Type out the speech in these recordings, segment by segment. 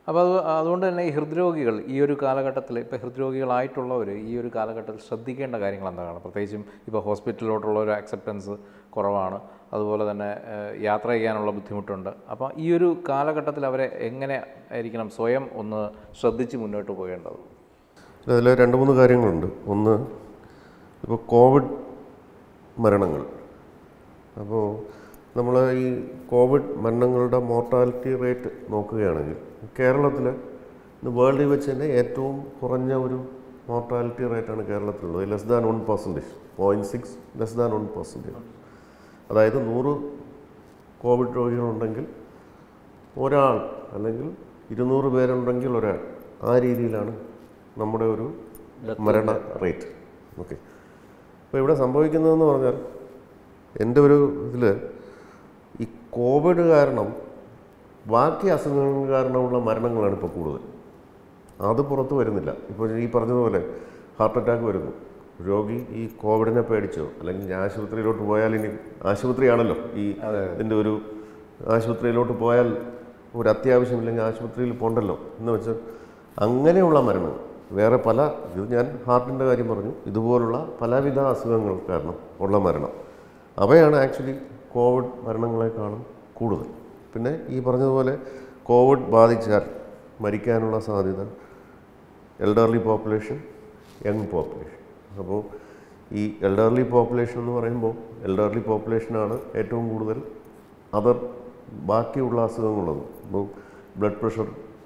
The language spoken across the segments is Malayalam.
അപ്പോൾ അത് അതുകൊണ്ട് തന്നെ ഈ ഹൃദ്രോഗികൾ ഈ ഒരു കാലഘട്ടത്തിൽ ഇപ്പോൾ ഹൃദ്രോഗികളായിട്ടുള്ളവർ ഈ ഒരു കാലഘട്ടത്തിൽ ശ്രദ്ധിക്കേണ്ട കാര്യങ്ങൾ എന്താണ് പ്രത്യേകിച്ചും ഇപ്പോൾ ഹോസ്പിറ്റലിലോട്ടുള്ള ഒരു അക്സെപ്റ്റൻസ് കുറവാണ് അതുപോലെ തന്നെ ഏഹ്, യാത്ര ചെയ്യാനുള്ള ബുദ്ധിമുട്ടുണ്ട് അപ്പോൾ ഈ ഒരു കാലഘട്ടത്തിൽ അവരെ എങ്ങനെ ആയിരിക്കണം സ്വയം ഒന്ന് ശ്രദ്ധിച്ച് മുന്നോട്ട് പോകേണ്ടത് അതിൽ രണ്ട് മൂന്ന് കാര്യങ്ങളുണ്ട് ഒന്ന് ഇപ്പോൾ കോവിഡ് മരണങ്ങൾ അപ്പോൾ നമ്മൾ ഈ കോവിഡ് മരണങ്ങളുടെ മോർട്ടാലിറ്റി റേറ്റ് നോക്കുകയാണെങ്കിൽ കേരളത്തിൽ ഇന്ന് വേൾഡിൽ വെച്ച് തന്നെ ഏറ്റവും കുറഞ്ഞ ഒരു മോർട്ടാലിറ്റി റേറ്റാണ് കേരളത്തിലുള്ളത് less than one percentage point six less than one percentage അതായത് നൂറ് കോവിഡ് രോഗികളുണ്ടെങ്കിൽ ഒരാൾ അല്ലെങ്കിൽ ഇരുന്നൂറ് പേരുണ്ടെങ്കിൽ ഒരാൾ ആ രീതിയിലാണ് നമ്മുടെ ഒരു മരണ റേറ്റ് ഓക്കെ അപ്പോൾ ഇവിടെ സംഭവിക്കുന്നതെന്ന് പറഞ്ഞാൽ എൻ്റെ ഒരു ഇതിൽ ഈ കോവിഡ് കാരണം ബാക്കി അസുഖങ്ങൾ കാരണമുള്ള മരണങ്ങളാണ് ഇപ്പോൾ കൂടുതൽ അത് പുറത്ത് വരുന്നില്ല ഇപ്പോൾ ഈ പറഞ്ഞതുപോലെ ഹാർട്ട് അറ്റാക്ക് വരുന്നു രോഗി ഈ കോവിഡിനെ പേടിച്ചോ അല്ലെങ്കിൽ ഇനി ആശുപത്രിയിലോട്ട് പോയാൽ ഇനി ആശുപത്രിയാണല്ലോ ഈ ഇതിൻ്റെ ഒരു ആശുപത്രിയിലോട്ട് പോയാൽ ഒരു അത്യാവശ്യമില്ലെങ്കിൽ ആശുപത്രിയിൽ പോകണ്ടല്ലോ എന്ന് വെച്ചാൽ അങ്ങനെയുള്ള മരണം വേറെ പല ഇത് ഞാൻ ഹാർട്ടിൻ്റെ കാര്യം പറഞ്ഞു ഇതുപോലുള്ള പലവിധ അസുഖങ്ങൾ കാരണം ഉള്ള മരണം അവയാണ് ആക്ച്വലി കോവിഡ് മരണങ്ങളെക്കാളും കൂടുതൽ പിന്നെ ഈ പറഞ്ഞതുപോലെ കോവിഡ് ബാധിച്ചാൽ മരിക്കാനുള്ള സാധ്യത എൽഡർലി പോപ്പുലേഷൻ യങ് പോപ്പുലേഷൻ അപ്പോൾ ഈ എൽഡർലി പോപ്പുലേഷൻ എന്ന് പറയുമ്പോൾ എൽഡർലി പോപ്പുലേഷനാണ് ഏറ്റവും കൂടുതൽ അതർ ബാക്കിയുള്ള അസുഖങ്ങളുള്ളത് ഇപ്പോൾ blood pressure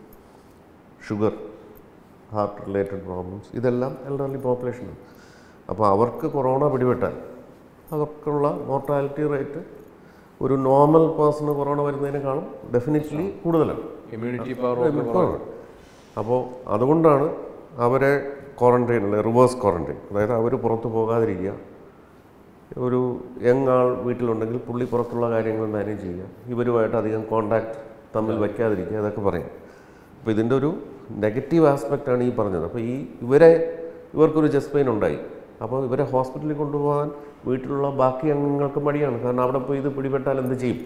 sugar heart related problems ഇതെല്ലാം എൽഡർലി പോപ്പുലേഷനാണ് അപ്പോൾ അവർക്ക് കൊറോണ പിടിപെട്ടാൽ അവർക്കുള്ള മോർട്ടാലിറ്റി റേറ്റ് ഒരു നോർമൽ പേഴ്സണ് കൊറോണ വരുന്നതിനേക്കാളും ഡെഫിനറ്റ്ലി കൂടുതലാണ് ഇമ്മ്യൂണിറ്റി പവർ അപ്പോൾ അതുകൊണ്ടാണ് അവരെ ക്വാറന്റൈൻ അല്ലെ റിവേഴ്സ് ക്വാറന്റൈൻ അതായത് അവർ പുറത്ത് പോകാതിരിക്കുക ഒരു യങ് ആൾ വീട്ടിലുണ്ടെങ്കിൽ പുള്ളി പുറത്തുള്ള കാര്യങ്ങൾ മാനേജ് ചെയ്യുക ഇവരുമായിട്ട് അധികം കോണ്ടാക്ട് തമ്മിൽ വയ്ക്കാതിരിക്കുക അതൊക്കെ പറയാം അപ്പോൾ ഇതിൻ്റെ ഒരു നെഗറ്റീവ് ആസ്പെക്റ്റാണ് ഈ പറഞ്ഞത് അപ്പോൾ ഈ ഇവരെ ഇവർക്കൊരു ചെസ്റ്റ് പെയിൻ ഉണ്ടായി അപ്പോൾ ഇവരെ ഹോസ്പിറ്റലിൽ കൊണ്ടുപോകാൻ വീട്ടിലുള്ള ബാക്കി അംഗങ്ങൾക്ക് മടിയാണ് കാരണം അവിടെ പോയി ഇത് പിടിപെട്ടാൽ എന്ത് ചെയ്യും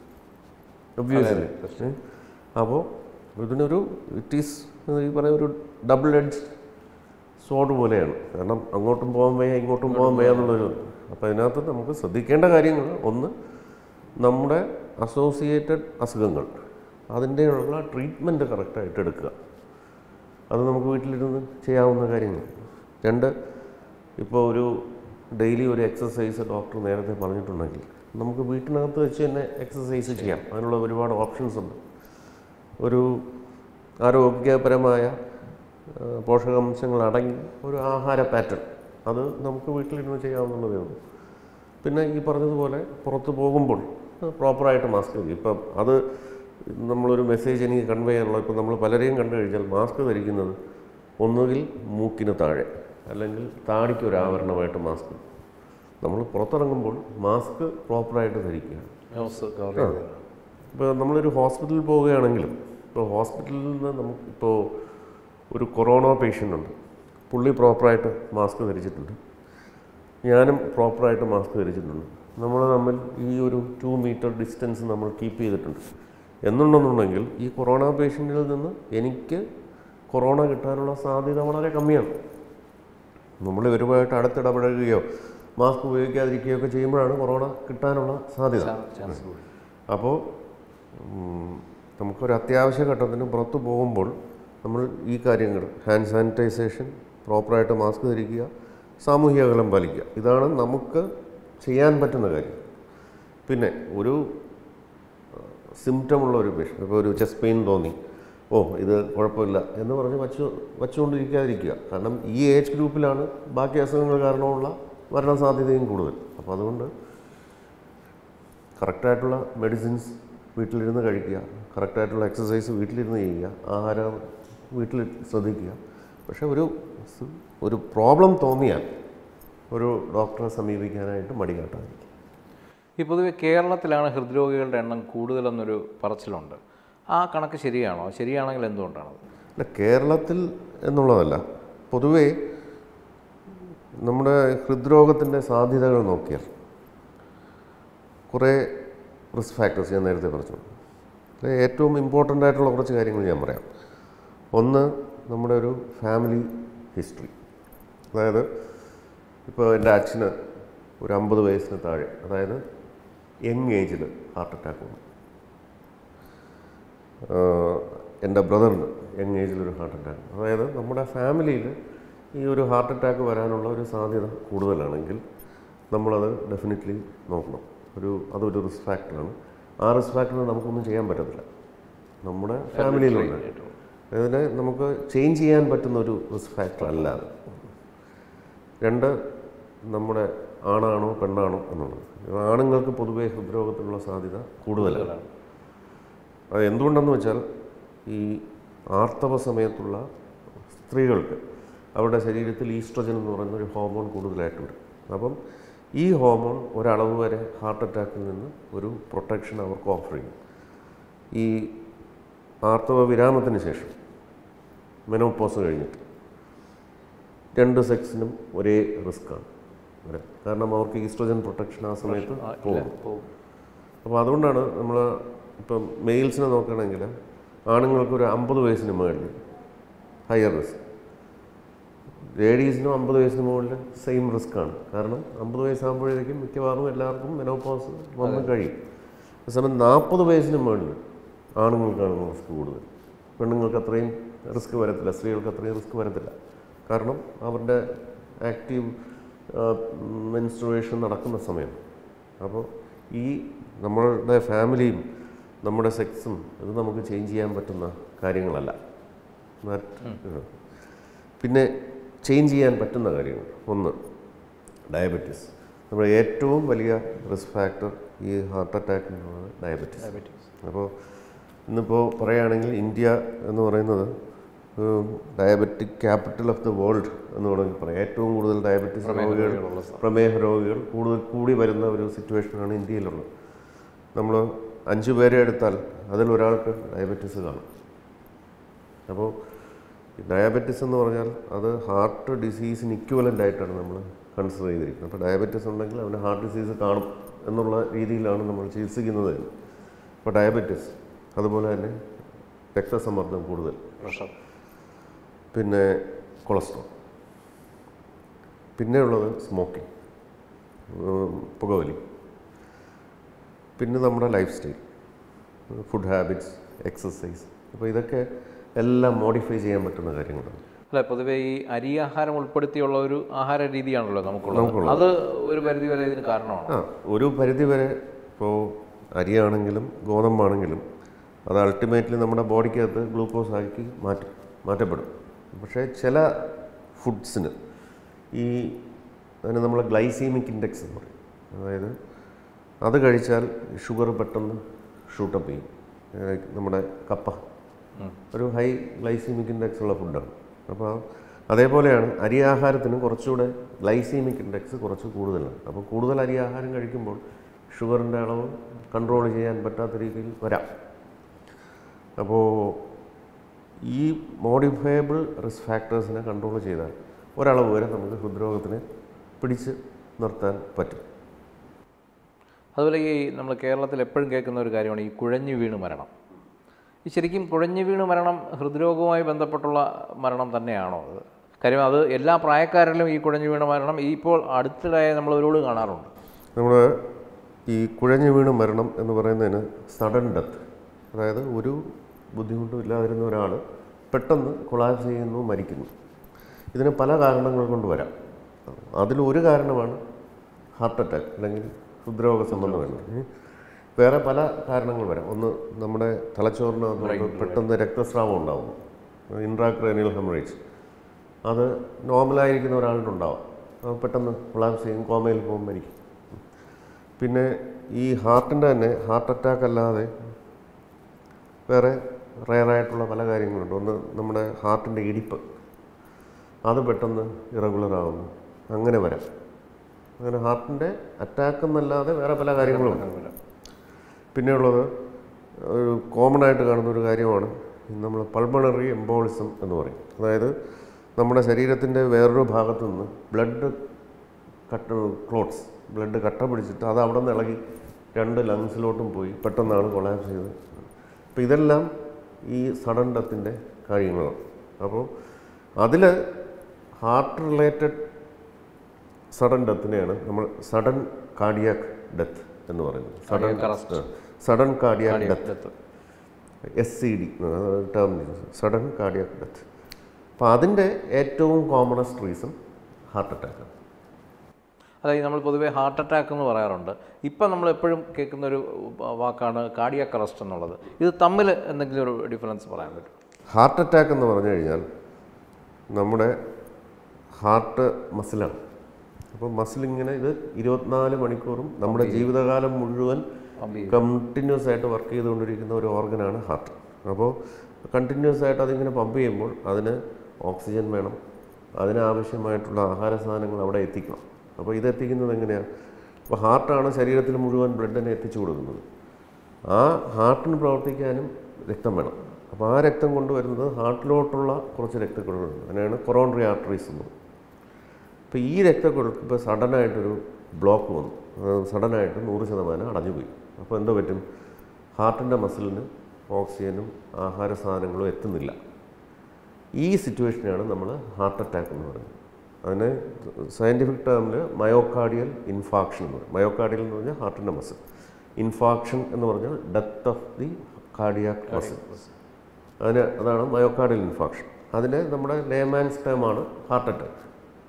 ഒബ്വിയസ്ലി അപ്പോൾ ഇതിനൊരു ഇറ്റ് ഈസ് ഈ പറയുന്ന ഒരു ഡബിൾ എഡ്ജ് സോഡ് പോലെയാണ് കാരണം അങ്ങോട്ടും പോകാൻ വയ്യ ഇങ്ങോട്ടും പോകാൻ വയ്യ എന്നുള്ളൊരു അപ്പോൾ അതിനകത്ത് നമുക്ക് ശ്രദ്ധിക്കേണ്ട കാര്യങ്ങൾ ഒന്ന് നമ്മുടെ അസോസിയേറ്റഡ് അസുഖങ്ങൾ അതിൻ്റെയുള്ള ട്രീറ്റ്മെൻറ്റ് കറക്റ്റായിട്ട് എടുക്കുക അത് നമുക്ക് വീട്ടിലിരുന്ന് ചെയ്യാവുന്ന കാര്യങ്ങൾ രണ്ട് ഇപ്പോൾ ഒരു ഡെയിലി ഒരു എക്സസൈസ് ഡോക്ടർ നേരത്തെ പറഞ്ഞിട്ടുണ്ടെങ്കിൽ നമുക്ക് വീട്ടിനകത്ത് വെച്ച് തന്നെ എക്സസൈസ് ചെയ്യാം അതിനുള്ള ഒരുപാട് ഓപ്ഷൻസ് ഉണ്ട് ഒരു ആരോഗ്യപരമായ ആ, പോഷകാംശങ്ങൾ അടങ്ങി ഒരു ആഹാര പാറ്റേൺ അത് നമുക്ക് വീട്ടിലിരുന്ന് ചെയ്യാവുന്നതേ ഉള്ളൂ പിന്നെ ഈ പറഞ്ഞതുപോലെ പുറത്ത് പോകുമ്പോൾ പ്രോപ്പറായിട്ട് മാസ്ക് ധരിക്കും ഇപ്പം അത് നമ്മളൊരു മെസ്സേജ് എനിക്ക് കൺവേ ചെയ്യാനുള്ള ഇപ്പം നമ്മൾ പലരെയും കണ്ടു കഴിഞ്ഞാൽ മാസ്ക് ധരിക്കുന്നത് ഒന്നുകിൽ മൂക്കിന് താഴെ അല്ലെങ്കിൽ താടിക്ക് ഒരു ആവരണമായിട്ട് മാസ്ക് നമ്മൾ പുറത്തിറങ്ങുമ്പോൾ മാസ്ക് പ്രോപ്പറായിട്ട് ധരിക്കുക ന്യൂസ് കവർ ചെയ്തത് ഇപ്പോൾ നമ്മളൊരു ഹോസ്പിറ്റലിൽ പോവുകയാണെങ്കിലും ഇപ്പോൾ ഹോസ്പിറ്റലിൽ നിന്ന് നമുക്ക് ഇപ്പോൾ ഒരു കൊറോണ പേഷ്യൻ്റ് ഉണ്ട് പുള്ളി പ്രോപ്പറായിട്ട് മാസ്ക് ധരിച്ചിട്ടുണ്ട് ഞാനും പ്രോപ്പറായിട്ട് മാസ്ക് ധരിച്ചിട്ടുണ്ട് നമ്മൾ തമ്മിൽ ഈ ഒരു ടു മീറ്റർ ഡിസ്റ്റൻസ് നമ്മൾ കീപ്പ് ചെയ്തിട്ടുണ്ട് എന്നുണ്ടെന്നുണ്ടെങ്കിൽ ഈ കൊറോണ പേഷ്യൻറ്റിൽ നിന്ന് എനിക്ക് കൊറോണ കിട്ടാനുള്ള സാധ്യത വളരെ കമ്മിയാണ് നമ്മൾ ഇവരുമായിട്ട് അടുത്തിടപഴകുകയോ മാസ്ക് ഉപയോഗിക്കാതിരിക്കുകയോ ഒക്കെ ചെയ്യുമ്പോഴാണ് കൊറോണ കിട്ടാനുള്ള സാധ്യത ചാൻസ് കൂടി അപ്പോൾ ഉം, നമുക്കൊരു അത്യാവശ്യ ഘട്ടത്തിന് പുറത്ത് പോകുമ്പോൾ നമ്മൾ ഈ കാര്യങ്ങൾ ഹാൻഡ് സാനിറ്റൈസേഷൻ പ്രോപ്പറായിട്ട് മാസ്ക് ധരിക്കുക സാമൂഹിക അകലം പാലിക്കുക ഇതാണ് നമുക്ക് ചെയ്യാൻ പറ്റുന്ന കാര്യം പിന്നെ ഒരു സിംറ്റം ഉള്ള ഒരു പേഷ്യൻ്റ് ഇപ്പോൾ ഒരു ചെസ്റ്റ് പെയിൻ തോന്നി ഓ ഇത് കുഴപ്പമില്ല എന്ന് പറഞ്ഞ് വച്ചു വച്ചുകൊണ്ടിരിക്കാതിരിക്കുക കാരണം ഈ ഏജ് ഗ്രൂപ്പിലാണ് ബാക്കി അസുഖങ്ങൾ കാരണമുള്ള മരണ സാധ്യതയും കൂടുതൽ അപ്പോൾ അതുകൊണ്ട് കറക്റ്റായിട്ടുള്ള മെഡിസിൻസ് വീട്ടിലിരുന്ന് കഴിക്കുക കറക്റ്റായിട്ടുള്ള എക്സസൈസ് വീട്ടിലിരുന്ന് ചെയ്യുക ആഹാരം വീട്ടിൽ ശ്രദ്ധിക്കുക പക്ഷേ ഒരു സ് ഒരു പ്രോബ്ലം തോന്നിയാൽ ഒരു ഡോക്ടറെ സമീപിക്കാനായിട്ട് മടി കാട്ടാതിരിക്കുക ഈ പൊതുവെ കേരളത്തിലാണ് ഹൃദ്രോഗികളുടെ എണ്ണം കൂടുതലെന്നൊരു പറച്ചിലുണ്ട് ആ കണക്ക് ശരിയാണോ ശരിയാണെങ്കിൽ എന്തുകൊണ്ടാണത് അല്ല കേരളത്തിൽ എന്നുള്ളതല്ല പൊതുവേ നമ്മുടെ ഹൃദ്രോഗത്തിൻ്റെ സാധ്യതകൾ നോക്കിയാൽ കുറേ റിസ്ക് ഫാക്ടേഴ്സ് ഞാൻ നേരത്തെ പറഞ്ഞു അത് ഏറ്റവും ഇമ്പോർട്ടൻ്റ് ആയിട്ടുള്ള കുറച്ച് കാര്യങ്ങൾ ഞാൻ പറയാം ഒന്ന് നമ്മുടെ ഒരു ഫാമിലി ഹിസ്റ്ററി അതായത് ഇപ്പോൾ എൻ്റെ അച്ഛന് ഒരു അമ്പത് വയസ്സിന് താഴെ അതായത് യങ് ഏജിൽ ഹാർട്ട് അറ്റാക്ക് വന്നു ആഹ് എൻ്റെ ബ്രദറിന് യങ് ഏജിൽ ഒരു ഹാർട്ട് അറ്റാക്ക് അതായത് നമ്മുടെ ഫാമിലിയിൽ ഈ ഒരു ഹാർട്ട് അറ്റാക്ക് വരാനുള്ള ഒരു സാധ്യത കൂടുതലാണെങ്കിൽ നമ്മളത് ഡെഫിനറ്റ്ലി നോക്കണം ഒരു അതൊരു റിസ്ക് ഫാക്ടറാണ് ആ റിസ്ക് ഫാക്ടറിന് നമുക്കൊന്നും ചെയ്യാൻ പറ്റത്തില്ല നമ്മുടെ ഫാമിലിയിലുണ്ട് അതിനെ നമുക്ക് ചേഞ്ച് ചെയ്യാൻ പറ്റുന്ന ഒരു റിസ്ക് ഫാക്ടർ അല്ല അത് രണ്ട് നമ്മുടെ ആണാണോ പെണ്ണാണോ എന്നുള്ളത് ആണുങ്ങൾക്ക് പൊതുവേ ഹൃദ്രോഗത്തിനുള്ള സാധ്യത കൂടുതലാണ് അത് എന്തുകൊണ്ടെന്ന് വെച്ചാൽ ഈ ആർത്തവ സമയത്തുള്ള സ്ത്രീകൾക്ക് അവരുടെ ശരീരത്തിൽ ഈസ്ട്രജൻ എന്ന് പറയുന്ന ഒരു ഹോർമോൺ കൂടുതലായിട്ട് വരും അപ്പം ഈ ഹോർമോൺ ഒരളവ് വരെ ഹാർട്ട് അറ്റാക്കിൽ നിന്ന് ഒരു പ്രൊട്ടക്ഷൻ അവർക്ക് ഓഫർ ചെയ്യും ഈ ആർത്തവ വിരാമത്തിന് ശേഷം മെനോപ്പോസ് കഴിഞ്ഞിട്ട് രണ്ട് സെക്സിനും ഒരേ റിസ്ക്കാണ് വരാൻ കാരണം അവർക്ക് ഈസ്ട്രജൻ പ്രൊട്ടക്ഷൻ ആ സമയത്ത് ആ, ഇല്ല, പോകും പോകും. അപ്പോൾ അതുകൊണ്ടാണ് നമ്മൾ ഇപ്പം മെയിൽസിനെ നോക്കുകയാണെങ്കിൽ ആണുങ്ങൾക്ക് ഒരു അമ്പത് വയസ്സിന് മുകളിൽ ഹയർ റിസ്ക് ലേഡീസിനും അമ്പത് വയസ്സിന് മുകളിൽ സെയിം റിസ്ക് ആണ് കാരണം അമ്പത് വയസ്സാകുമ്പോഴേക്കും മിക്കവാറും എല്ലാവർക്കും മെനോപോസ് വന്ന് കഴിയും അതേസമയം നാൽപ്പത് വയസ്സിന് മുകളിൽ ആണുങ്ങൾക്കാണ് റിസ്ക് കൂടുതൽ പെണ്ണുങ്ങൾക്ക് അത്രയും റിസ്ക് വരത്തില്ല സ്ത്രീകൾക്ക് അത്രയും റിസ്ക് വരത്തില്ല കാരണം അവരുടെ ആക്റ്റീവ് മെൻസ്ട്രുവേഷൻ നടക്കുന്ന സമയം അപ്പോൾ ഈ നമ്മളുടെ ഫാമിലിയും നമ്മുടെ സെക്സും ഇത് നമുക്ക് ചേഞ്ച് ചെയ്യാൻ പറ്റുന്ന കാര്യങ്ങളല്ല മറ്റ് പിന്നെ ചേഞ്ച് ചെയ്യാൻ പറ്റുന്ന കാര്യങ്ങൾ ഒന്ന് ഡയബറ്റീസ് നമ്മുടെ ഏറ്റവും വലിയ റിസ്ക് ഫാക്ടർ ഈ ഹാർട്ട് അറ്റാക്കിനുള്ളത് ഡയബറ്റീസ് Diabetes. അപ്പോൾ ഇന്നിപ്പോൾ പറയുകയാണെങ്കിൽ ഇന്ത്യ എന്ന് പറയുന്നത് diabetic capital of the world എന്ന് വേണമെങ്കിൽ പറയാം ഏറ്റവും കൂടുതൽ ഡയബറ്റീസ് രോഗികൾ രോഗികളുള്ള സ്ഥലം. പ്രമേഹ രോഗികൾ കൂടുതൽ കൂടി വരുന്ന ഒരു സിറ്റുവേഷനാണ് ഇന്ത്യയിലുള്ളത് നമ്മൾ അഞ്ച് പേരെ എടുത്താൽ അതിൽ ഒരാൾക്ക് ഡയബറ്റീസ് കാണും അപ്പോൾ ഡയബറ്റിസ് എന്ന് പറഞ്ഞാൽ അത് ഹാർട്ട് ഡിസീസിന് ഇക്വലൻ്റ് ആയിട്ടാണ് നമ്മൾ കൺസിഡർ ചെയ്തിരിക്കുന്നത് അപ്പോൾ ഡയബറ്റിസ് ഉണ്ടെങ്കിൽ അവന് ഹാർട്ട് ഡിസീസ് കാണും എന്നുള്ള രീതിയിലാണ് നമ്മൾ ചികിത്സിക്കുന്നത് തന്നെ. അപ്പോൾ ഡയബറ്റിസ് അതുപോലെ തന്നെ രക്തസമ്മർദ്ദം കൂടുതൽ പ്രഷർ പിന്നെ കൊളസ്ട്രോൾ പിന്നെ ഉള്ളത് സ്മോക്കിംഗ് പുകവലി പിന്നെ നമ്മുടെ lifestyle food habits exercise അപ്പോൾ ഇതൊക്കെ എല്ലാം മോഡിഫൈ ചെയ്യാൻ പറ്റുന്ന കാര്യങ്ങളാണ് അല്ല പൊതുവെ ഈ അരി ആഹാരം ഉൾപ്പെടുത്തിയുള്ള ഒരു ആഹാര രീതിയാണല്ലോ നമുക്കുള്ളത് അത് ഒരു പരിധി വരെ ഇതിന് കാരണമാണ് ആ ഒരു പരിധി വരെ ഇപ്പോൾ അരിയാണെങ്കിലും ഗോതമ്പാണെങ്കിലും അത് അൾട്ടിമേറ്റ്ലി നമ്മുടെ ബോഡിക്കകത്ത് ഗ്ലൂക്കോസ് ആക്കി മാറ്റും മാറ്റപ്പെടും പക്ഷേ ചില ഫുഡ്സിന് ഈ അതിന് നമ്മൾ ഗ്ലൈസീമിക് ഇൻഡെക്സ് എന്ന് പറയും അതായത് അത് കഴിച്ചാൽ ഷുഗർ പെട്ടെന്ന് ഷൂട്ടപ്പ് ചെയ്യും ഏഹ് നമ്മുടെ കപ്പ ഒരു ഹൈ ഗ്ലൈസീമിക് ഇൻഡെക്സ് ഉള്ള ഫുഡാണ് അപ്പോൾ അതേപോലെയാണ് അരി ആഹാരത്തിന് കുറച്ചുകൂടെ ഗ്ലൈസീമിക് ഇൻഡെക്സ് കുറച്ച് കൂടുതലാണ് അപ്പോൾ കൂടുതൽ അരി ആഹാരം കഴിക്കുമ്പോൾ ഷുഗറിൻ്റെ അളവ് കൺട്രോൾ ചെയ്യാൻ പറ്റാത്ത രീതിയിൽ വരാം അപ്പോൾ ഈ മോഡിഫയബിൾ റിസ്ക് ഫാക്ടേഴ്സിനെ കൺട്രോൾ ചെയ്താൽ ഒരളവ് വരെ നമുക്ക് ഹൃദ്രോഗത്തിനെ പിടിച്ച് നിർത്താൻ പറ്റും അതുപോലെ ഈ നമ്മൾ കേരളത്തിൽ എപ്പോഴും കേൾക്കുന്ന ഒരു കാര്യമാണ് ഈ കുഴഞ്ഞു വീണ് മരണം ഈ ശരിക്കും കുഴഞ്ഞു വീണ് മരണം ഹൃദ്രോഗവുമായി ബന്ധപ്പെട്ടുള്ള മരണം തന്നെയാണോ അത് കാര്യം അത് എല്ലാ പ്രായക്കാരിലും ഈ കുഴഞ്ഞു വീണ മരണം ഈ ഇപ്പോൾ അടുത്തിടെ നമ്മൾ ഒരുപാട് കാണാറുണ്ട് നമ്മൾ ഈ കുഴഞ്ഞു വീണ് മരണം എന്ന് പറയുന്നതിന് സഡൻ ഡെത്ത് അതായത് ഒരു ബുദ്ധിമുട്ടും ഇല്ലാതിരുന്ന ഒരാൾ പെട്ടെന്ന് കൊളാപ്സ് ചെയ്യുന്നു മരിക്കുന്നു ഇതിന് പല കാരണങ്ങൾ കൊണ്ട് വരാം അതിലൊരു കാരണമാണ് ഹാർട്ട് അറ്റാക്ക് അല്ലെങ്കിൽ ഹൃദ്രോഗ സംബന്ധമായിട്ട് ഉം. വേറെ പല കാരണങ്ങൾ വരാം ഒന്ന് നമ്മുടെ തലച്ചോറിനകത്ത് പെട്ടെന്ന് രക്തസ്രാവം ഉണ്ടാവും ഇൻട്രാക്രേനിയൽ ഹെമറേജ് അത് നോർമലായിരിക്കുന്ന ഒരാളിനുണ്ടാവും അത് പെട്ടെന്ന് കൊളാപ്സ് ചെയ്യും കോമയിൽ പോകും മരിക്കും പിന്നെ ഈ ഹാർട്ടിൻ്റെ തന്നെ ഹാർട്ട് അറ്റാക്ക് അല്ലാതെ വേറെ റയറായിട്ടുള്ള പല കാര്യങ്ങളുണ്ട് ഒന്ന് നമ്മുടെ ഹാർട്ടിൻ്റെ ഇടിപ്പ് അത് പെട്ടെന്ന് ഇറഗുലർ ആവുന്നു അങ്ങനെ വരാം അങ്ങനെ ഹാർട്ടിൻ്റെ അറ്റാക്ക് എന്നല്ലാതെ വേറെ പല കാര്യങ്ങളും പിന്നെയുള്ളത് ഒരു കോമൺ ആയിട്ട് കാണുന്ന ഒരു കാര്യമാണ് നമ്മൾ പൾമണറി എംബോളിസം എന്ന് പറയും അതായത് നമ്മുടെ ശരീരത്തിൻ്റെ വേറൊരു ഭാഗത്തു നിന്ന് ബ്ലഡ് കട്ട ക്ലോട്ട്സ് ബ്ലഡ് കട്ട പിടിച്ചിട്ട് അത് അവിടെ നിന്ന് ഇളകി രണ്ട് ലങ്സിലോട്ടും പോയി പെട്ടെന്നാണ് കൊളാപ്സ് ചെയ്തത് അപ്പോൾ ഇതെല്ലാം ഈ സഡൻ ഡെത്തിൻ്റെ കാര്യങ്ങളാണ് അപ്പോൾ അതിൽ ഹാർട്ട് റിലേറ്റഡ് സഡൻ ഡെത്തിനെയാണ് നമ്മൾ സഡൻ കാർഡിയാക് ഡെത്ത് എന്ന് പറയുന്നത് sudden Cardiac arrest. Sudden cardiac death death S C D term sudden cardiac death അപ്പോൾ അതിൻ്റെ ഏറ്റവും കോമണസ്റ്റ് റീസൺ ഹാർട്ട് അറ്റാക്കാണ് അതായത് നമ്മൾ പൊതുവേ ഹാർട്ട് അറ്റാക്ക് എന്ന് പറയാറുണ്ട് ഇപ്പം നമ്മൾ എപ്പോഴും കേൾക്കുന്ന ഒരു വാക്കാണ് കാർഡിയാക് അറസ്റ്റ് എന്നുള്ളത് ഇത് തമ്മിൽ എന്തെങ്കിലും ഒരു ഡിഫറൻസ് പറയാൻ പറ്റും ഹാർട്ട് അറ്റാക്ക് എന്ന് പറഞ്ഞു കഴിഞ്ഞാൽ നമ്മുടെ ഹാർട്ട് മസിലാണ് അപ്പോൾ മസിൽ ഇങ്ങനെ ഇത് ഇരുപത്തിനാല് മണിക്കൂറും നമ്മുടെ ജീവിതകാലം മുഴുവൻ പമ്പ് ചെയ്യും കണ്ടിന്യൂസ് ആയിട്ട് വർക്ക് ചെയ്തുകൊണ്ടിരിക്കുന്ന ഒരു ഓർഗനാണ് ഹാർട്ട് അപ്പോൾ കണ്ടിന്യൂസ് ആയിട്ട് അതിങ്ങനെ പമ്പ് ചെയ്യുമ്പോൾ അതിന് ഓക്സിജൻ വേണം അതിനാവശ്യമായിട്ടുള്ള ആഹാര സാധനങ്ങൾ അവിടെ എത്തിക്കണം അപ്പോൾ ഇത് എത്തിക്കുന്നത് എങ്ങനെയാണ് അപ്പോൾ ഹാർട്ടാണ് ശരീരത്തിൽ മുഴുവൻ ബ്ലഡിനെ എത്തിച്ചു കൊടുക്കുന്നത് ആ ഹാർട്ടിന് പ്രവർത്തിക്കാനും രക്തം വേണം അപ്പോൾ ആ രക്തം കൊണ്ടുവരുന്നത് ഹാർട്ടിലോട്ടുള്ള കുറച്ച് രക്തക്കുഴലുണ്ട് അതിനാണ് കൊറോണറി ആർട്ടറീസ് എന്ന് പറയുന്നത് അപ്പോൾ ഈ രക്തക്കുഴൽ ഇപ്പോൾ സഡനായിട്ടൊരു ബ്ലോക്ക് വന്നു സഡനായിട്ട് നൂറ് ശതമാനം അടഞ്ഞുപോയി അപ്പോൾ എന്തോ പറ്റും ഹാർട്ടിൻ്റെ മസിലിന് ഓക്സിജനും ആഹാര സാധനങ്ങളും എത്തുന്നില്ല ഈ സിറ്റുവേഷനാണ് നമ്മൾ ഹാർട്ട് അറ്റാക്ക് എന്ന് പറയുന്നത് അതിന് സയൻറ്റിഫിക് ടേമിൽ മയോകാർഡിയൽ ഇൻഫാക്ഷൻ എന്ന് പറയും മയോകാർഡിയൽ എന്ന് പറഞ്ഞാൽ ഹാർട്ടിൻ്റെ മസിൽ ഇൻഫാക്ഷൻ എന്ന് പറഞ്ഞാൽ death of the cardiac muscle അതിന് അതാണ് മയോകാർഡിയൽ ഇൻഫാക്ഷൻ അതിന് നമ്മുടെ ലേമാൻസ് ടേമാണ് ഹാർട്ട് അറ്റാക്ക്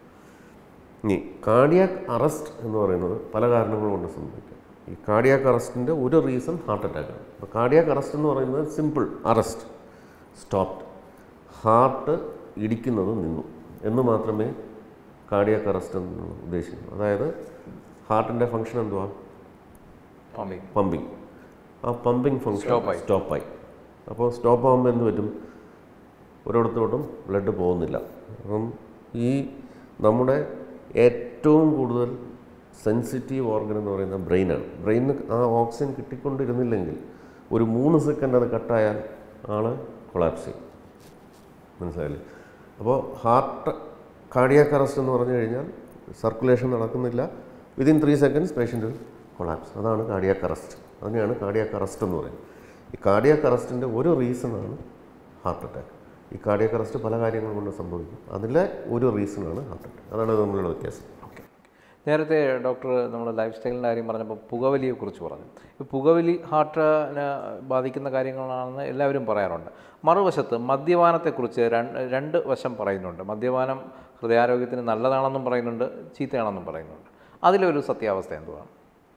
ഇനി കാർഡിയാക് അറസ്റ്റ് എന്ന് പറയുന്നത് പല കാരണങ്ങൾ കൊണ്ട് സംഭവിക്കാം ഈ കാർഡിയാക് അറസ്റ്റിൻ്റെ ഒരു റീസൺ ഹാർട്ട് അറ്റാക്കാണ് അപ്പോൾ കാർഡിയാക് അറസ്റ്റ് എന്ന് പറയുന്നത് സിമ്പിൾ അറസ്റ്റ് സ്റ്റോപ്ഡ് ഹാർട്ട് ഇടിക്കുന്നത് നിന്നു എന്ന് മാത്രമേ കാർഡിയാക് അറസ്റ്റ് എന്ന് ഉദ്ദേശിക്കുന്നു അതായത് ഹാർട്ടിൻ്റെ ഫങ്ഷൻ എന്തുവാ പമ്പിങ് പമ്പിങ് ആ പമ്പിങ് ഫങ്ഷൻ Stop ആയി. സ്റ്റോപ്പായി അപ്പോൾ സ്റ്റോപ്പ് ആകുമ്പോൾ എന്ത് പറ്റും ഒരിടത്തോട്ടും ബ്ലഡ് പോകുന്നില്ല അപ്പം ഈ നമ്മുടെ ഏറ്റവും കൂടുതൽ സെൻസിറ്റീവ് ഓർഗൻ എന്ന് പറയുന്നത് ബ്രെയിനാണ് ബ്രെയിനിന് ആ ഓക്സിജൻ കിട്ടിക്കൊണ്ടിരുന്നില്ലെങ്കിൽ ഒരു മൂന്ന് സെക്കൻഡ് അത് കട്ടായാൽ ആൾ കൊളാപ്സ് ചെയ്യും മനസ്സിലായില്ലേ അപ്പോൾ ഹാർട്ട് കാർഡിയാക് അറസ്റ്റ് എന്ന് പറഞ്ഞു കഴിഞ്ഞാൽ സർക്കുലേഷൻ നടക്കുന്നില്ല within three seconds patient collapse അതാണ് കാർഡിയാക് അറസ്റ്റ് അതിനെയാണ് കാർഡിയാക് അറസ്റ്റ് എന്ന് പറയുന്നത് ഈ കാർഡിയാക് അറസ്റ്റിൻ്റെ ഒരു റീസണാണ് ഹാർട്ട് അറ്റാക്ക് ഈ കാർഡിയാക് അറസ്റ്റ് പല കാര്യങ്ങൾ കൊണ്ട് സംഭവിക്കും അതിലെ ഒരു റീസണാണ് ഹാർട്ട് അറ്റാക്ക് അതാണ് തമ്മിലുള്ള വ്യത്യാസം ഓക്കെ നേരത്തെ ഡോക്ടർ നമ്മൾ ലൈഫ് സ്റ്റൈലിൻ്റെ കാര്യം പറഞ്ഞപ്പോൾ പുകവലിയെക്കുറിച്ച് പറഞ്ഞു ഈ പുകവലി ഹാർട്ടിനെ ബാധിക്കുന്ന കാര്യങ്ങളാണെന്ന് എല്ലാവരും പറയാറുണ്ട് മറുവശത്ത് മദ്യപാനത്തെക്കുറിച്ച് രണ്ട് രണ്ട് വശം പറയുന്നുണ്ട് മദ്യപാനം ഹൃദയാരോഗ്യത്തിന് നല്ലതാണെന്നും പറയുന്നുണ്ട് ചീത്തയാണെന്നും പറയുന്നുണ്ട് അതിലൊരു സത്യാവസ്ഥ എന്തുവാണ്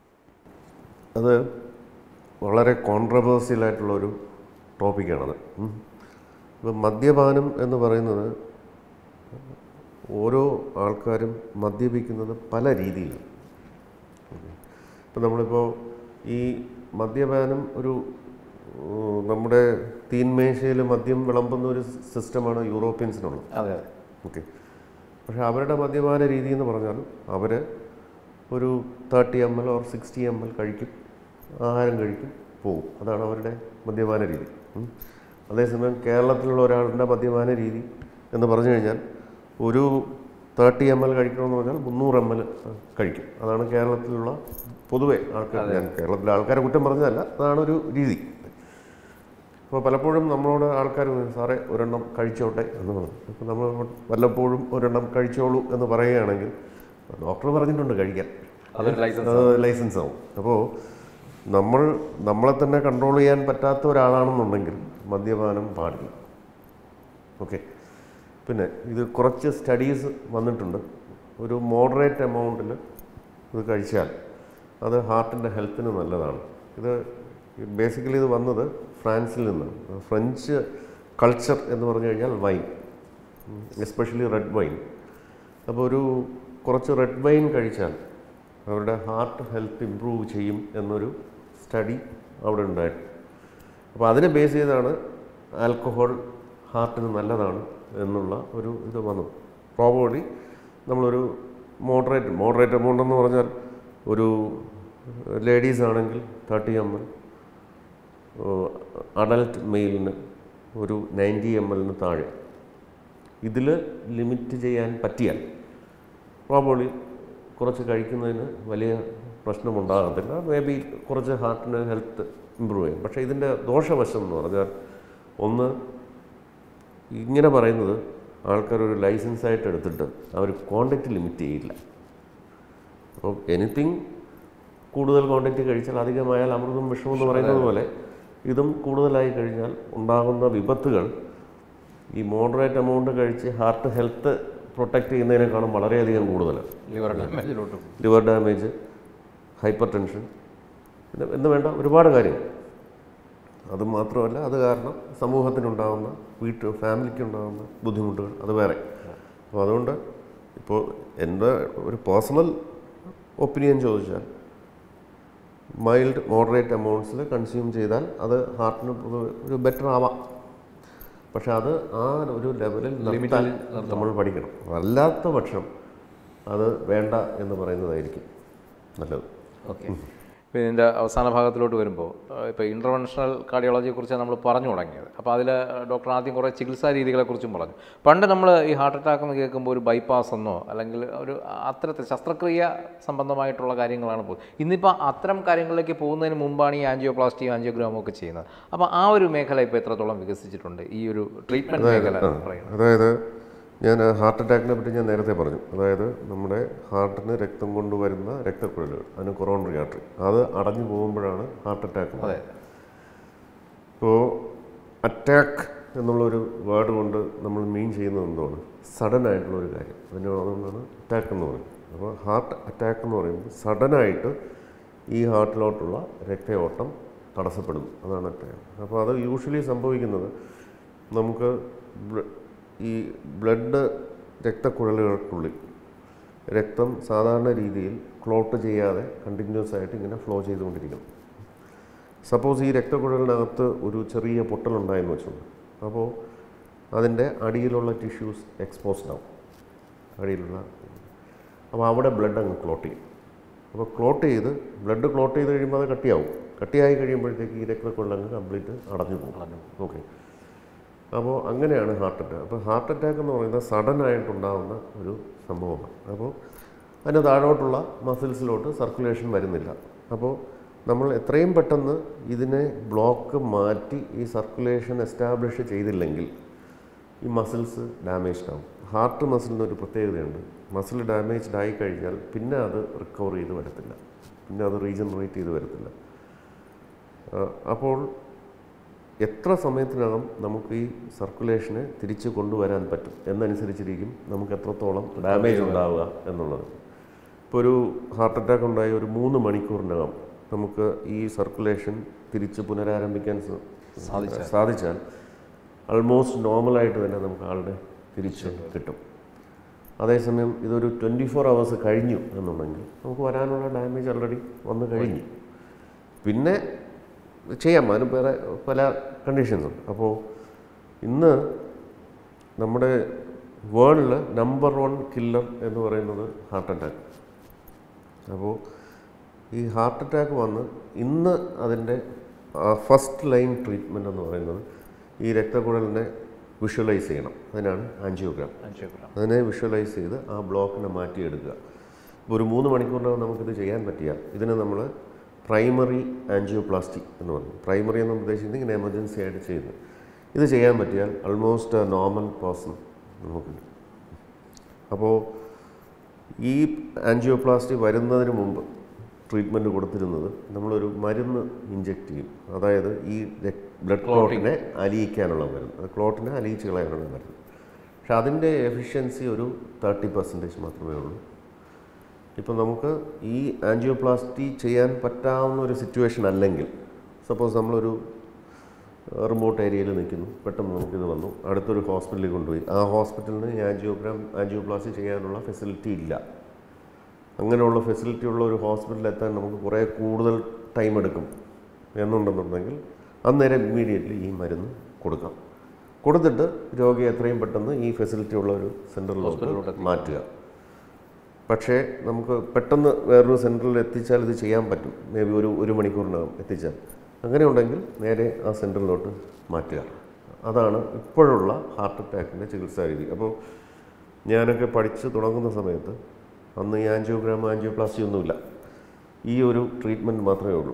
അത് വളരെ കോൺട്രവേഴ്സ്യൽ ആയിട്ടുള്ളൊരു ടോപ്പിക്കാണത് ഉം. ഇപ്പം മദ്യപാനം എന്ന് പറയുന്നത് ഓരോ ആൾക്കാരും മദ്യപിക്കുന്നത് പല രീതിയിലാണ് ഇപ്പം നമ്മളിപ്പോൾ ഈ മദ്യപാനം ഒരു ഉം, നമ്മുടെ തീന്മേശയിൽ മദ്യം വിളമ്പുന്ന ഒരു സിസ്റ്റമാണ് യൂറോപ്യൻസിനുള്ളത് അതെ അതെ ഓക്കെ പക്ഷേ അവരുടെ മദ്യപാന രീതി എന്ന് പറഞ്ഞാൽ അവർ ഒരു thirty M L or sixty M L കഴിക്കും ആഹാരം കഴിക്കും പോകും അതാണ് അവരുടെ മദ്യപാന രീതി ഉം. അതേസമയം കേരളത്തിലുള്ള ഒരാളുടെ മദ്യപാന രീതി എന്ന് പറഞ്ഞു കഴിഞ്ഞാൽ ഒരു തേർട്ടി എം എൽ കഴിക്കണമെന്ന് പറഞ്ഞാൽ മുന്നൂറ് എം എൽ കഴിക്കും അതാണ് കേരളത്തിലുള്ള പൊതുവെ ആൾക്കാർ ഞാൻ കേരളത്തിലെ ആൾക്കാരെ കുറ്റം പറഞ്ഞതല്ല അതാണ് ഒരു രീതി അപ്പോൾ പലപ്പോഴും നമ്മളോട് ആൾക്കാർ സാറേ ഒരെണ്ണം കഴിച്ചോട്ടെ എന്ന് പറഞ്ഞു അപ്പോൾ നമ്മൾ വല്ലപ്പോഴും ഒരെണ്ണം കഴിച്ചോളൂ എന്ന് പറയുകയാണെങ്കിൽ ഡോക്ടർ പറഞ്ഞിട്ടുണ്ട് കഴിക്കാൻ അതൊരു ലൈസൻസ് അത് ലൈസൻസ് ആവും അപ്പോൾ നമ്മൾ നമ്മളെ തന്നെ കൺട്രോൾ ചെയ്യാൻ പറ്റാത്ത ഒരാളാണെന്നുണ്ടെങ്കിൽ മദ്യപാനം പാടില്ല ഓക്കെ പിന്നെ ഇത് കുറച്ച് സ്റ്റഡീസ് വന്നിട്ടുണ്ട് ഒരു മോഡറേറ്റ് എമൗണ്ടിൽ ഇത് കഴിച്ചാൽ അത് ഹാർട്ടിൻ്റെ ഹെൽത്തിന് നല്ലതാണ് ഇത് ബേസിക്കലി ഇത് വന്നത് ഫ്രാൻസിൽ നിന്നാണ് ഫ്രഞ്ച് കൾച്ചർ എന്ന് പറഞ്ഞു കഴിഞ്ഞാൽ വൈൻ എസ്പെഷ്യലി റെഡ് വൈൻ അപ്പോൾ ഒരു കുറച്ച് റെഡ് വൈൻ കഴിച്ചാൽ അവരുടെ ഹാർട്ട് ഹെൽത്ത് ഇമ്പ്രൂവ് ചെയ്യും എന്നൊരു സ്റ്റഡി അവിടെ ഉണ്ടായിരുന്നു അപ്പോൾ അതിനെ ബേസ് ചെയ്താണ് ആൽക്കഹോൾ ഹാർട്ടിന് നല്ലതാണ് എന്നുള്ള ഒരു ഇത് വന്നത് പ്രോബബ്ലി നമ്മളൊരു മോഡറേറ്റ് മോഡറേറ്റ് എമൗണ്ട് എന്ന് പറഞ്ഞാൽ ഒരു ലേഡീസ് ആണെങ്കിൽ തേർട്ടി എം എൽ അഡൽട്ട് മെയിലിന് ഒരു നയൻറ്റി എം എല്ലിന് താഴെ ഇതിൽ ലിമിറ്റ് ചെയ്യാൻ പറ്റിയാൽ പ്രോബബ്ലി കുറച്ച് കഴിക്കുന്നതിന് വലിയ പ്രശ്നമുണ്ടാകത്തില്ല മേ ബി കുറച്ച് ഹാർട്ടിന് ഹെൽത്ത് ഇമ്പ്രൂവ് ചെയ്യും പക്ഷേ ഇതിൻ്റെ ദോഷവശം എന്ന് പറഞ്ഞാൽ ഒന്ന് ഇങ്ങനെ പറയുന്നത് ആൾക്കാർ ഒരു ലൈസൻസ് ആയിട്ട് എടുത്തിട്ട് അവർ ക്വാണ്ടിറ്റി ലിമിറ്റ് ചെയ്യില്ല അപ്പോൾ എനിത്തിങ് കൂടുതൽ ക്വാണ്ടിറ്റി കഴിച്ചാൽ അധികമായാൽ അമൃതം വിഷമം എന്ന് പറയുന്നത് പോലെ ഇതും കൂടുതലായി കഴിഞ്ഞാൽ ഉണ്ടാകുന്ന വിപത്തുകൾ ഈ മോഡറേറ്റ് എമൗണ്ട് കഴിച്ച് ഹാർട്ട് ഹെൽത്ത് പ്രൊട്ടക്റ്റ് ചെയ്യുന്നതിനേക്കാളും വളരെയധികം കൂടുതൽ ലിവർ ഡാമേജിലോട്ട് പോകും ലിവർ ഡാമേജ് ഹൈപ്പർ ടെൻഷൻ പിന്നെ എന്ന് വേണ്ട ഒരുപാട് കാര്യങ്ങൾ അത് മാത്രമല്ല അത് കാരണം സമൂഹത്തിനുണ്ടാകുന്ന വീട്ട് ഫാമിലിക്ക് ഉണ്ടാകുന്ന ബുദ്ധിമുട്ടുകൾ അത് വേറെ അപ്പോൾ അതുകൊണ്ട് ഇപ്പോൾ എൻ്റെ ഒരു പേഴ്സണൽ ഒപ്പീനിയൻ ചോദിച്ചാൽ മൈൽഡ് മോഡറേറ്റ് എമൗണ്ട്സിൽ കൺസ്യൂം ചെയ്താൽ അത് ഹാർട്ടിന് ഒരു ബെറ്റർ ആവാം പക്ഷെ അത് ആ ഒരു ലെവലിൽ നിർത്താൻ നമ്മൾ പഠിക്കണം അല്ലാത്ത പക്ഷം അത് വേണ്ട എന്ന് പറയുന്നതായിരിക്കും നല്ലത് ഓക്കെ ഇപ്പോൾ ഇതിൻ്റെ അവസാന ഭാഗത്തിലോട്ട് വരുമ്പോൾ ഇപ്പോൾ ഇൻ്റർവെൻഷണൽ കാർഡിയോളജിയെക്കുറിച്ച് നമ്മൾ പറഞ്ഞു തുടങ്ങിയത് അപ്പോൾ അതിൽ ഡോക്ടർ ആദ്യം കുറേ ചികിത്സാ രീതികളെക്കുറിച്ചും പറഞ്ഞു പണ്ട് നമ്മൾ ഈ ഹാർട്ട് അറ്റാക്ക് എന്ന് കേൾക്കുമ്പോൾ ഒരു ബൈപ്പാസ് എന്നോ അല്ലെങ്കിൽ ഒരു അത്തരത്തിൽ ശസ്ത്രക്രിയ സംബന്ധമായിട്ടുള്ള കാര്യങ്ങളാണ് പോകുന്നത് ഇന്നിപ്പോൾ അത്തരം കാര്യങ്ങളിലേക്ക് പോകുന്നതിന് മുമ്പാണ് ഈ ആൻജിയോപ്ലാസ്റ്റിയും ആൻജിയോഗ്രാമും ഒക്കെ ചെയ്യുന്നത് അപ്പോൾ ആ ഒരു മേഖല ഇപ്പോൾ എത്രത്തോളം വികസിച്ചിട്ടുണ്ട് ഈ ഒരു ട്രീറ്റ്മെൻറ്റ് മേഖല പറയുന്നത് അതായത് ഞാൻ ഹാർട്ട് അറ്റാക്കിനെ പറ്റി ഞാൻ നേരത്തെ പറഞ്ഞു അതായത് നമ്മുടെ ഹാർട്ടിന് രക്തം കൊണ്ടുവരുന്ന രക്തക്കുഴലുകൾ അതിന് കൊറോണറി ആർട്ടറി അത് അടഞ്ഞു പോകുമ്പോഴാണ് ഹാർട്ട് അറ്റാക്ക് അതെ ഇപ്പോൾ അറ്റാക്ക് എന്നുള്ളൊരു വേർഡ് കൊണ്ട് നമ്മൾ മീൻ ചെയ്യുന്നത് എന്താണ് സഡൻ ആയിട്ടുള്ള ഒരു കാര്യം അതിന് അതുകൊണ്ടാണ് അറ്റാക്ക് എന്ന് പറയുന്നത് അപ്പോൾ ഹാർട്ട് അറ്റാക്ക് എന്ന് പറയുമ്പോൾ സഡനായിട്ട് ഈ ഹാർട്ടിലോട്ടുള്ള രക്തയോട്ടം തടസ്സപ്പെടുന്നു അതാണ് അറ്റാക്ക് അപ്പോൾ അത് യൂഷ്വലി സംഭവിക്കുന്നത് നമുക്ക് ബ്ല- ഈ ബ്ലഡ് രക്തക്കുഴലുകൾക്കുള്ളിൽ രക്തം സാധാരണ രീതിയിൽ ക്ലോട്ട് ചെയ്യാതെ കണ്ടിന്യൂസ് ആയിട്ട് ഇങ്ങനെ ഫ്ലോ ചെയ്തുകൊണ്ടിരിക്കണം സപ്പോസ് ഈ രക്തക്കുഴലിനകത്ത് ഒരു ചെറിയ പൊട്ടലുണ്ടായെന്ന് വെച്ചോളൂ അപ്പോൾ അതിൻ്റെ അടിയിലുള്ള ടിഷ്യൂസ് എക്സ്പോസ്ഡ് ആവും അടിയിലുള്ള അപ്പോൾ അവിടെ ബ്ലഡ് അങ്ങ് ക്ലോട്ട് ചെയ്യും അപ്പോൾ ക്ലോട്ട് ചെയ്ത് ബ്ലഡ് ക്ലോട്ട് ചെയ്ത് കഴിയുമ്പോൾ അത് കട്ടിയാവും കട്ടിയായി കഴിയുമ്പോഴത്തേക്ക് ഈ രക്തക്കുഴൽ അങ്ങ് കംപ്ലീറ്റ് അടഞ്ഞു പോകും ഓക്കെ അപ്പോൾ അങ്ങനെയാണ് ഹാർട്ട് അറ്റാക്ക് അപ്പോൾ ഹാർട്ട് അറ്റാക്ക് എന്ന് പറയുന്നത് സഡൻ ആയിട്ടുണ്ടാകുന്ന ഒരു സംഭവമാണ് അപ്പോൾ അതിന് താഴോട്ടുള്ള മസിൽസിലോട്ട് സർക്കുലേഷൻ വരുന്നില്ല അപ്പോൾ നമ്മൾ എത്രയും പെട്ടെന്ന് ഇതിനെ ബ്ലോക്ക് മാറ്റി ഈ സർക്കുലേഷൻ എസ്റ്റാബ്ലിഷ് ചെയ്തില്ലെങ്കിൽ ഈ മസിൽസ് ഡാമേജ്ഡ് ആവും ഹാർട്ട് മസിലിന് ഒരു പ്രത്യേകതയുണ്ട് മസിൽ ഡാമേജ്ഡ് ആയി കഴിഞ്ഞാൽ പിന്നെ അത് റിക്കവർ ചെയ്ത് വരത്തില്ല പിന്നെ അത് റീജനറേറ്റ് ചെയ്ത് വരത്തില്ല ആ, അപ്പോൾ എത്ര സമയത്തിനകം നമുക്ക് ഈ സർക്കുലേഷനെ തിരിച്ചു കൊണ്ടുവരാൻ പറ്റും എന്നനുസരിച്ചിരിക്കും നമുക്ക് എത്രത്തോളം ഡാമേജ് ഉണ്ടാവുക എന്നുള്ളത് ഇപ്പോൾ ഒരു ഹാർട്ട് അറ്റാക്ക് ഉണ്ടായി ഒരു മൂന്ന് മണിക്കൂറിനകം നമുക്ക് ഈ സർക്കുലേഷൻ തിരിച്ച് പുനരാരംഭിക്കാൻ സ- സാധിച്ചാൽ ആൾമോസ്റ്റ് നോർമലായിട്ട് തന്നെ നമുക്ക് ആളുടെ തിരിച്ച് കിട്ടും അതേസമയം ഇതൊരു ട്വൻറ്റി ഫോർ അവേഴ്സ് കഴിഞ്ഞു എന്നുണ്ടെങ്കിൽ നമുക്ക് വരാനുള്ള ഡാമേജ് ഓൾറെഡി വന്നു കഴിഞ്ഞു പിന്നെ ചെയ്യാം അതിന് വേറെ പല കണ്ടീഷൻസും അപ്പോൾ ഇന്ന് നമ്മുടെ വേൾഡിൽ നമ്പർ വൺ കില്ലർ എന്ന് പറയുന്നത് ഹാർട്ട് അറ്റാക്ക് അപ്പോൾ ഈ ഹാർട്ട് അറ്റാക്ക് വന്ന് ഇന്ന് അതിൻ്റെ ഫസ്റ്റ് ലൈൻ ട്രീറ്റ്മെൻറ്റ് എന്ന് പറയുന്നത് ഈ രക്തക്കുഴലിനെ വിഷ്വലൈസ് ചെയ്യണം അതിനാണ് ആൻജിയോഗ്രാം ആൻജിയോഗ്രാം അതിനെ വിഷ്വലൈസ് ചെയ്ത് ആ ബ്ലോക്കിനെ മാറ്റിയെടുക്കുക ഇപ്പോൾ ഒരു മൂന്ന് മണിക്കൂറിനകം നമുക്കിത് ചെയ്യാൻ പറ്റിയാൽ ഇതിന് നമ്മൾ പ്രൈമറി ആൻജിയോപ്ലാസ്റ്റി എന്ന് പറയും പ്രൈമറി എന്ന് ഉദ്ദേശിക്കുന്നത് ഇങ്ങനെ എമർജൻസി ആയിട്ട് ചെയ്യുന്നത് ഇത് ചെയ്യാൻ പറ്റിയാൽ ആൾമോസ്റ്റ് നോർമൽ പേഴ്സൺ നമുക്ക് അപ്പോൾ ഈ ആൻജിയോപ്ലാസ്റ്റി വരുന്നതിന് മുമ്പ് ട്രീറ്റ്മെൻറ്റ് കൊടുത്തിരുന്നത് നമ്മളൊരു മരുന്ന് ഇഞ്ചെക്ട് ചെയ്യും അതായത് ഈ ബ്ലഡ് ക്ലോട്ടിനെ അലിയിക്കാനുള്ള മരുന്ന് അത് ക്ലോട്ടിനെ അലിയിച്ച് കളയാനുള്ള മരുന്ന് പക്ഷെ അതിൻ്റെ എഫിഷ്യൻസി ഒരു തേർട്ടി പെർസെൻറ്റേജ് മാത്രമേ ഉള്ളൂ ഇപ്പം നമുക്ക് ഈ ആൻജിയോപ്ലാസ്റ്റി ചെയ്യാൻ പറ്റാവുന്ന ഒരു സിറ്റുവേഷൻ അല്ലെങ്കിൽ സപ്പോസ് നമ്മളൊരു റിമോട്ട് ഏരിയയിൽ നിൽക്കുന്നു പെട്ടെന്ന് നമുക്കിത് വന്നു അടുത്തൊരു ഹോസ്പിറ്റലിൽ കൊണ്ടുപോയി ആ ഹോസ്പിറ്റലിന് ഈ ആൻജിയോഗ്രാം ആൻജിയോപ്ലാസ്റ്റി ചെയ്യാനുള്ള ഫെസിലിറ്റി ഇല്ല അങ്ങനെയുള്ള ഫെസിലിറ്റി ഉള്ള ഒരു ഹോസ്പിറ്റലിൽ എത്താൻ നമുക്ക് കുറേ കൂടുതൽ ടൈം എടുക്കും എന്നുണ്ടെന്നുണ്ടെങ്കിൽ അന്നേരം ഇമ്മീഡിയറ്റ്ലി ഈ മരുന്ന് കൊടുക്കാം കൊടുത്തിട്ട് രോഗിയെ എത്രയും പെട്ടെന്ന് ഈ ഫെസിലിറ്റി ഉള്ള ഒരു സെൻറ്ററിലോട്ട് മാറ്റുക പക്ഷേ നമുക്ക് പെട്ടെന്ന് വേറൊരു സെൻറ്ററിൽ എത്തിച്ചാൽ ഇത് ചെയ്യാൻ പറ്റും മേ ബി ഒരു ഒരു മണിക്കൂറിനകം എത്തിച്ചാൽ അങ്ങനെ ഉണ്ടെങ്കിൽ നേരെ ആ സെൻറ്ററിലോട്ട് മാറ്റുക അതാണ് ഇപ്പോഴുള്ള ഹാർട്ട് അറ്റാക്കിൻ്റെ ചികിത്സാ രീതി അപ്പോൾ ഞാനൊക്കെ പഠിച്ച് തുടങ്ങുന്ന സമയത്ത് അന്ന് ഈ ആൻജിയോഗ്രാം ആൻജിയോപ്ലാസ്റ്റി ഒന്നുമില്ല ഈ ഒരു ട്രീറ്റ്മെൻറ്റ് മാത്രമേ ഉള്ളൂ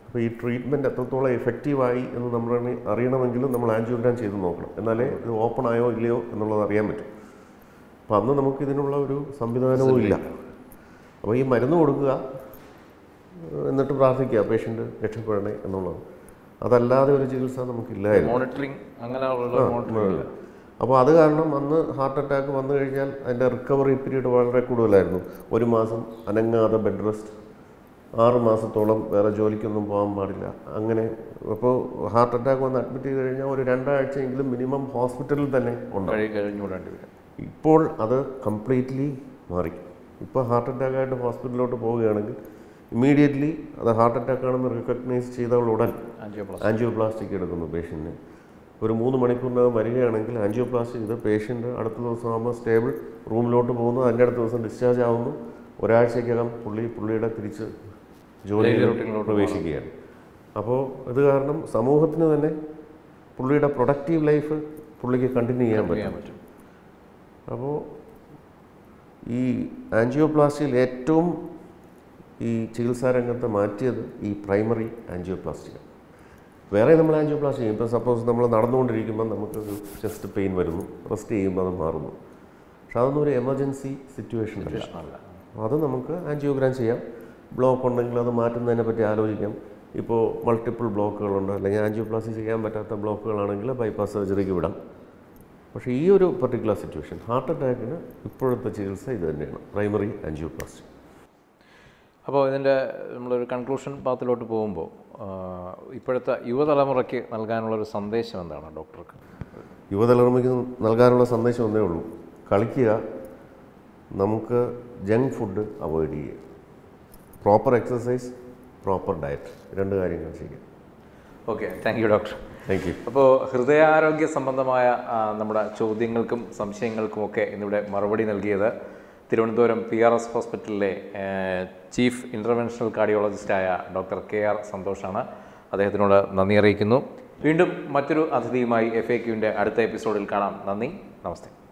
അപ്പോൾ ഈ ട്രീറ്റ്മെൻറ്റ് എത്രത്തോളം എഫക്റ്റീവായി എന്ന് നമ്മൾ അറിയണമെങ്കിലും നമ്മൾ ആൻജിയോഗ്രാം ചെയ്ത് നോക്കണം എന്നാലേ ഇത് ഓപ്പൺ ആയോ ഇല്ലയോ എന്നുള്ളത് അറിയാൻ പറ്റും അപ്പം അന്ന് നമുക്ക് ഇതിനുള്ള ഒരു സംവിധാനവും ഇല്ല അപ്പോൾ ഈ മരുന്ന് കൊടുക്കുക എന്നിട്ട് പ്രാർത്ഥിക്കുക പേഷ്യൻ്റ് രക്ഷപ്പെടണേ എന്നുള്ളത് അതല്ലാതെ ഒരു ചികിത്സ നമുക്കില്ലായിരുന്നു മോണിറ്ററിങ് അങ്ങനെയുള്ള മോണിറ്ററിങ് ഇല്ല അപ്പോൾ അത് കാരണം അന്ന് ഹാർട്ട് അറ്റാക്ക് വന്നു കഴിഞ്ഞാൽ അതിൻ്റെ റിക്കവറി പീരീഡ് വളരെ കൂടുതലായിരുന്നു ഒരു മാസം അനങ്ങാതെ ബെഡ് റെസ്റ്റ് ആറ് മാസത്തോളം വേറെ ജോലിക്കൊന്നും പോകാൻ പാടില്ല അങ്ങനെ അപ്പോൾ ഹാർട്ട് അറ്റാക്ക് വന്ന് അഡ്മിറ്റ് ചെയ്ത് കഴിഞ്ഞാൽ ഒരു രണ്ടാഴ്ചയെങ്കിലും മിനിമം ഹോസ്പിറ്റലിൽ തന്നെ ഉണ്ടാവും കഴി കഴിഞ്ഞു വിടേണ്ടി വരും ഇപ്പോൾ അത് കംപ്ലീറ്റ്ലി മാറി ഇപ്പോൾ ഹാർട്ട് അറ്റാക്കായിട്ട് ഹോസ്പിറ്റലിലോട്ട് പോവുകയാണെങ്കിൽ ഇമ്മീഡിയറ്റ്ലി അത് ഹാർട്ട് അറ്റാക്ക് ആണെന്ന് റിക്കഗ്നൈസ് ചെയ്ത ഉടൻ ആൻജിയോപ്ലാസ്റ്റി ആൻജിയോപ്ലാസ്റ്റിക് എടുക്കുന്നു പേഷ്യൻറ്റിന് ഒരു മൂന്ന് മണിക്കൂറിനകം വരികയാണെങ്കിൽ ആൻജിയോപ്ലാസ്റ്റിക് ചെയ്ത് പേഷ്യൻ്റ് അടുത്ത ദിവസം ആകുമ്പോൾ സ്റ്റേബിൾ റൂമിലോട്ട് പോകുന്നു അതിൻ്റെ അടുത്ത ദിവസം ഡിസ്ചാർജ് ആവുന്നു ഒരാഴ്ചയ്ക്കകം പുള്ളി പുള്ളിയുടെ തിരിച്ച് ജോലിയിൽ routineലോട്ട് പ്രവേശിക്കുകയാണ് അപ്പോൾ ഇത് കാരണം സമൂഹത്തിന് തന്നെ പുള്ളിയുടെ പ്രൊഡക്റ്റീവ് ലൈഫ് പുള്ളിക്ക് കണ്ടിന്യൂ ചെയ്യാൻ പറ്റും ചെയ്യാൻ പറ്റും അപ്പോൾ ഈ ആൻജിയോപ്ലാസ്റ്റിയിൽ ഏറ്റവും ഈ ചികിത്സാ രംഗത്ത് മാറ്റിയത് ഈ പ്രൈമറി ആൻജിയോപ്ലാസ്റ്റിയാണ് വേറെ നമ്മൾ ആൻജിയോപ്ലാസ്റ്റി ചെയ്യും ഇപ്പോൾ സപ്പോസ് നമ്മൾ നടന്നുകൊണ്ടിരിക്കുമ്പോൾ നമുക്കൊരു ചെസ്റ്റ് പെയിൻ വരുന്നു റെസ്റ്റ് ചെയ്യുമ്പോൾ അത് മാറുന്നു പക്ഷെ അതൊന്നും ഒരു എമർജൻസി സിറ്റുവേഷൻ അല്ല പ്രശ്നമല്ല അപ്പോൾ അത് നമുക്ക് ആൻജിയോഗ്രാം ചെയ്യാം ബ്ലോക്ക് ഉണ്ടെങ്കിൽ അത് മാറ്റുന്നതിനെ പറ്റി ആലോചിക്കാം ഇപ്പോൾ മൾട്ടിപ്പിൾ ബ്ലോക്കുകളുണ്ട് അല്ലെങ്കിൽ ആൻജിയോപ്ലാസ്റ്റി ചെയ്യാൻ പറ്റാത്ത ബ്ലോക്കുകളാണെങ്കിൽ ബൈപ്പാസ് സർജറിക്ക് വിടാം പക്ഷേ ഈ ഒരു പർട്ടിക്കുലർ സിറ്റുവേഷൻ ഹാർട്ട് അറ്റാക്കിന് ഇപ്പോഴത്തെ ചികിത്സ ഇത് തന്നെയാണ് പ്രൈമറി ആൻജിയോപ്ലാസ്റ്റി അപ്പോൾ ഇതിൻ്റെ നമ്മളൊരു കൺക്ലൂഷൻ പാത്തിലോട്ട് പോകുമ്പോൾ ആ, ഇപ്പോഴത്തെ യുവതലമുറയ്ക്ക് നൽകാനുള്ളൊരു സന്ദേശം എന്താണ് ഡോക്ടർക്ക് യുവതലമുറയ്ക്ക് നൽകാനുള്ള സന്ദേശം ഒന്നേ ഉള്ളൂ കളിക്കുക നമുക്ക് ജങ്ക് ഫുഡ് അവോയ്ഡ് ചെയ്യുക പ്രോപ്പർ എക്സസൈസ് പ്രോപ്പർ ഡയറ്റ് രണ്ട് കാര്യങ്ങൾ ചെയ്യുക okay thank you doctor thank you അപ്പോൾ ഹൃദയാരോഗ്യ സംബന്ധമായ ആ, നമ്മുടെ ചോദ്യങ്ങൾക്കും സംശയങ്ങൾക്കുമൊക്കെ ഇന്നിവിടെ മറുപടി നൽകിയത് തിരുവനന്തപുരം പി ആർ എസ് ഹോസ്പിറ്റലിലെ ഏ, ചീഫ് ഇൻ്റർവെൻഷണൽ കാർഡിയോളജിസ്റ്റായ ഡോക്ടർ കെ ആർ സന്തോഷാണ് അദ്ദേഹത്തിനോട് നന്ദി അറിയിക്കുന്നു വീണ്ടും മറ്റൊരു അതിഥിയുമായി എഫ് എ ക്യുവിൻ്റെ അടുത്ത എപ്പിസോഡിൽ കാണാം നന്ദി നമസ്തേ